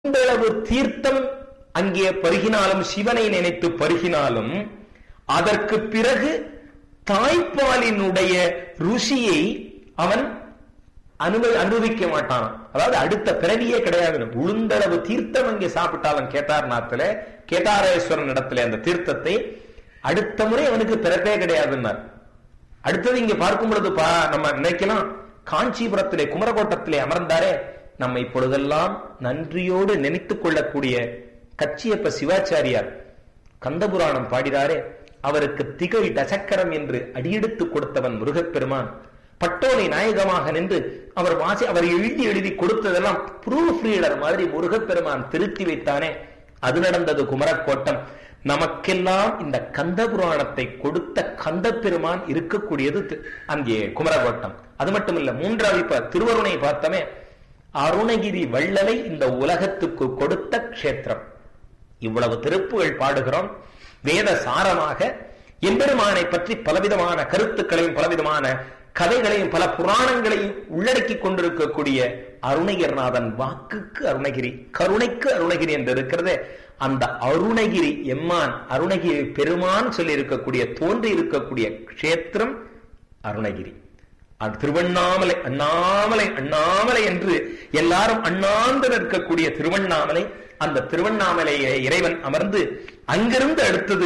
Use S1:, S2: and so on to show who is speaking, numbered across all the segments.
S1: அளவு தீர்த்தம் அங்கே பருகினாலும் சிவனை நினைத்து பருகினாலும் அதற்கு பிறகு தாய்ப்பாலினுடைய ருசியை அவன் அனுபவி அனுபவிக்க மாட்டான் அதாவது அடுத்த பிறவியே கிடையாது உளுந்தளவு தீர்த்தம் அங்கே சாப்பிட்டாலும் கேதார்நாத்துல கேதாரேஸ்வரன் இடத்துல அந்த தீர்த்தத்தை அடுத்த முறை அவனுக்கு பிறப்பே கிடையாதுன்னார் அடுத்தது இங்க பார்க்கும் பொழுது பா நம்ம நினைக்கலாம் காஞ்சிபுரத்திலே குமரகோட்டத்திலே அமர்ந்தாரே நம்ம இப்பொழுதெல்லாம் நன்றியோடு நினைத்துக் கொள்ளக்கூடிய கச்சியப்ப சிவாச்சாரியார் கந்தபுராணம் பாடினாரே அவருக்கு திகழ் தசக்கரம் என்று அடியெடுத்து கொடுத்தவன் முருகப்பெருமான் பட்டோலை நாயகமாக நின்று அவர் வாசி அவர் எழுதி எழுதி கொடுத்ததெல்லாம் ப்ரூஃப் ரீடர் மாதிரி முருகப்பெருமான் திருத்தி வைத்தானே அது நடந்தது குமரக்கோட்டம் நமக்கெல்லாம் இந்த கந்த புராணத்தை கொடுத்த கந்த பெருமான் இருக்கக்கூடியது தி- அங்கே குமரகோட்டம் அது மட்டும் இல்ல மூன்றாவது இப்ப திருவருணை பார்த்தமே அருணகிரி வள்ளலை இந்த உலகத்துக்கு கொடுத்த க்ஷேத்திரம் இவ்வளவு திருப்புகள் பாடுகிறோம் வேத சாரமாக எம்பெருமானை பற்றி பலவிதமான கருத்துக்களையும் பலவிதமான கதைகளையும் பல புராணங்களையும் உள்ளடக்கி கொண்டிருக்கக்கூடிய அருணகிரிநாதன் வாக்குக்கு அருணகிரி கருணைக்கு அருணகிரி என்று இருக்கிறது அந்த அருணகிரி எம்மான் அருணகிரி பெருமான் சொல்லி இருக்கக்கூடிய தோன்றி இருக்கக்கூடிய க்ஷேத்திரம் அருணகிரி அது திருவண்ணாமலை அண்ணாமலை அண்ணாமலை என்று எல்லாரும் அண்ணாந்து நிற்கக்கூடிய திருவண்ணாமலை அந்த திருவண்ணாமலையை இறைவன் அமர்ந்து அங்கிருந்து அடுத்தது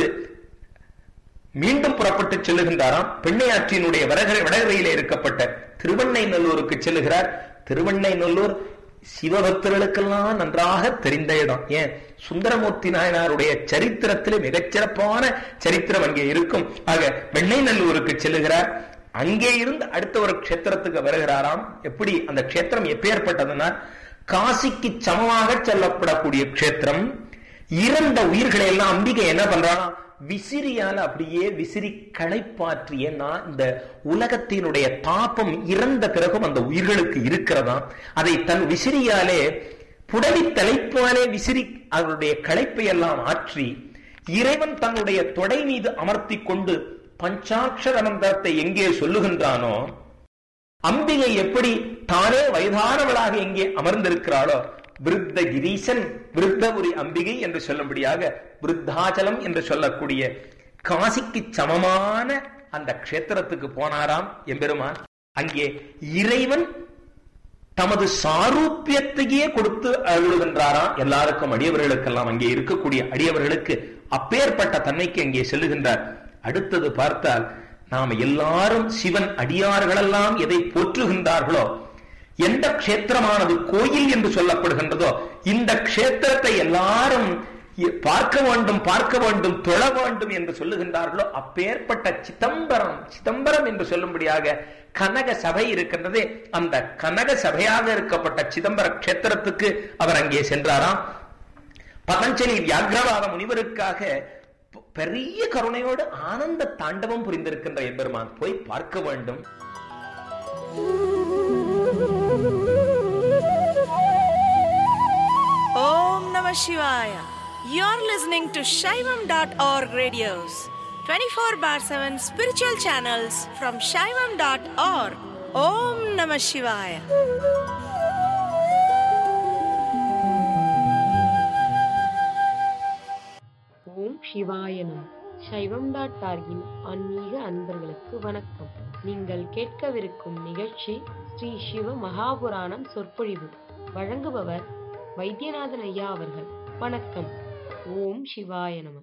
S1: மீண்டும் புறப்பட்டு செல்லுகின்றாராம் பெண்ணையாற்றினுடைய வடகரை வடகரையிலே இருக்கப்பட்ட திருவண்ணை நல்லூருக்கு செல்லுகிறார் திருவண்ணை நல்லூர் சிவபக்தர்களுக்கெல்லாம் நன்றாக தெரிந்த இடம் ஏன் சுந்தரமூர்த்தி நாயனாருடைய சரித்திரத்திலே மிகச்சிறப்பான சரித்திரம் அங்கே இருக்கும் ஆக வெண்ணை நல்லூருக்கு செல்லுகிறார் அங்கே இருந்து அடுத்த ஒரு க்ஷேத்திரத்துக்கு வருகிறாராம் எப்படி அந்த க்ஷேத்திரம் எப்பேற்பட்டதுன்னா காசிக்கு சமமாக செல்லப்படக்கூடிய க்ஷேத்திரம் இறந்த உயிர்களை எல்லாம் அம்பிகை என்ன பண்றானா விசிறியால அப்படியே விசிறி களைப்பாற்றிய நான் இந்த உலகத்தினுடைய தாபம் இறந்த பிறகும் அந்த உயிர்களுக்கு இருக்கிறதா அதை தன் விசிறியாலே புடவி தலைப்பாலே விசிறி அவருடைய களைப்பை எல்லாம் ஆற்றி இறைவன் தன்னுடைய தொடை மீது அமர்த்தி கொண்டு பஞ்சாட்சர மந்திரத்தை எங்கே சொல்லுகின்றானோ அம்பிகை எப்படி தானே வயதானவளாக எங்கே அமர்ந்திருக்கிறாளோ விருத்த கிரீசன் விருத்தபுரி அம்பிகை என்று சொல்லும்படியாக விருத்தாச்சலம் என்று சொல்லக்கூடிய காசிக்கு சமமான அந்த க்ஷேத்திரத்துக்கு போனாராம் எம்பெருமான் அங்கே இறைவன் தமது சாரூபியத்தையே கொடுத்து அருளுகின்றாராம் எல்லாருக்கும் அடியவர்களுக்கெல்லாம் அங்கே இருக்கக்கூடிய அடியவர்களுக்கு அப்பேற்பட்ட தன்மைக்கு அங்கே செல்லுகின்றார் அடுத்தது பார்த்தால் நாம் எல்லாரும் சிவன் அடியார்களெல்லாம் எதை போற்றுகின்றார்களோ எந்த க்ஷேத்திரமானது கோயில் என்று சொல்லப்படுகின்றதோ இந்த க்ஷேத்திரத்தை எல்லாரும் இ- பார்க்க வேண்டும் பார்க்க வேண்டும் தொழ வேண்டும் என்று சொல்லுகின்றார்களோ அப்பேற்பட்ட சிதம்பரம் சிதம்பரம் என்று சொல்லும்படியாக கனக சபை இருக்கின்றது அந்த கனக சபையாக இருக்கப்பட்ட சிதம்பர க்ஷேத்திரத்துக்கு அவர் அங்கே சென்றாராம் பதஞ்சலி வியாகிரவாத முனிவருக்காக ப- பெரிய கருணையோடு ஆனந்த தாண்டவம் புரிந்திருக்கின்ற எம்பெருமான் போய் பார்க்க வேண்டும்
S2: Om Namah Shivaya. You're listening to Shaivam.org radios, 24 bar 7 spiritual channels from Shaivam.org. Om Namah Shivaya.
S3: ஓம் சிவாயனம் சைவம் டாட் டார்கின் ஆன்மீக அன்பர்களுக்கு வணக்கம் நீங்கள் கேட்கவிருக்கும் நிகழ்ச்சி ஸ்ரீ சிவ மகாபுராணம் சொற்பொழிவு வழங்குபவர் வைத்தியநாதன் ஐயா அவர்கள் வணக்கம் ஓம் சிவாய நம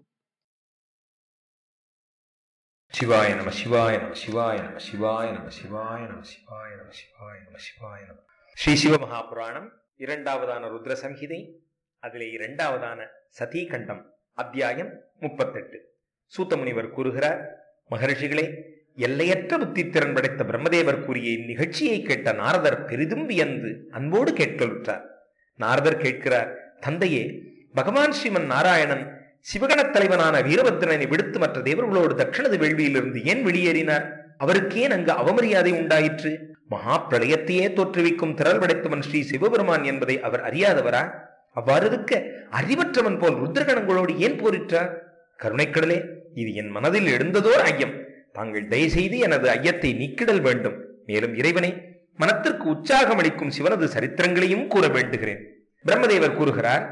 S1: சிவாய நம சிவாய நம சிவாய நம சிவாய நம சிவாய நம சிவாய நம சிவாய நம சிவாய நம ஸ்ரீ சிவ மகாபுராணம் இரண்டாவதான ருத்ர சம்ஹிதை அதிலே இரண்டாவதான சதீகண்டம் அத்தியாயம் முப்பத்தெட்டு சூத்தமுனிவர் கூறுகிறார் மகரிஷிகளே எல்லையற்ற புத்தித்திறன் படைத்த பிரம்மதேவர் கூறிய இந்நிகழ்ச்சியை கேட்ட நாரதர் பெரிதும் வியந்து அன்போடு கேட்கலுற்றார் நாரதர் கேட்கிறார் தந்தையே பகவான் ஸ்ரீமன் நாராயணன் சிவகணத் தலைவனான வீரபத்ரனை விடுத்து மற்ற தேவர்களோடு தட்சணது வேள்வியிலிருந்து ஏன் வெளியேறினார் அவருக்கேன் அங்கு அவமரியாதை உண்டாயிற்று மகா பிரளயத்தையே தோற்றுவிக்கும் திரள் படைத்தவன் ஸ்ரீ சிவபெருமான் என்பதை அவர் அறியாதவரா அவ்வாறு இருக்க அறிவற்றவன் போல் ருத்ரகணங்களோடு ஏன் போரிட்டார் கருணைக்கடலே இது என் மனதில் எழுந்ததோர் ஐயம் தாங்கள் தயவுசெய்து எனது ஐயத்தை நீக்கிடல் வேண்டும் மேலும் இறைவனை மனத்திற்கு உற்சாகம் அளிக்கும் சிவனது சரித்திரங்களையும் கூற வேண்டுகிறேன் பிரம்மதேவர் கூறுகிறார்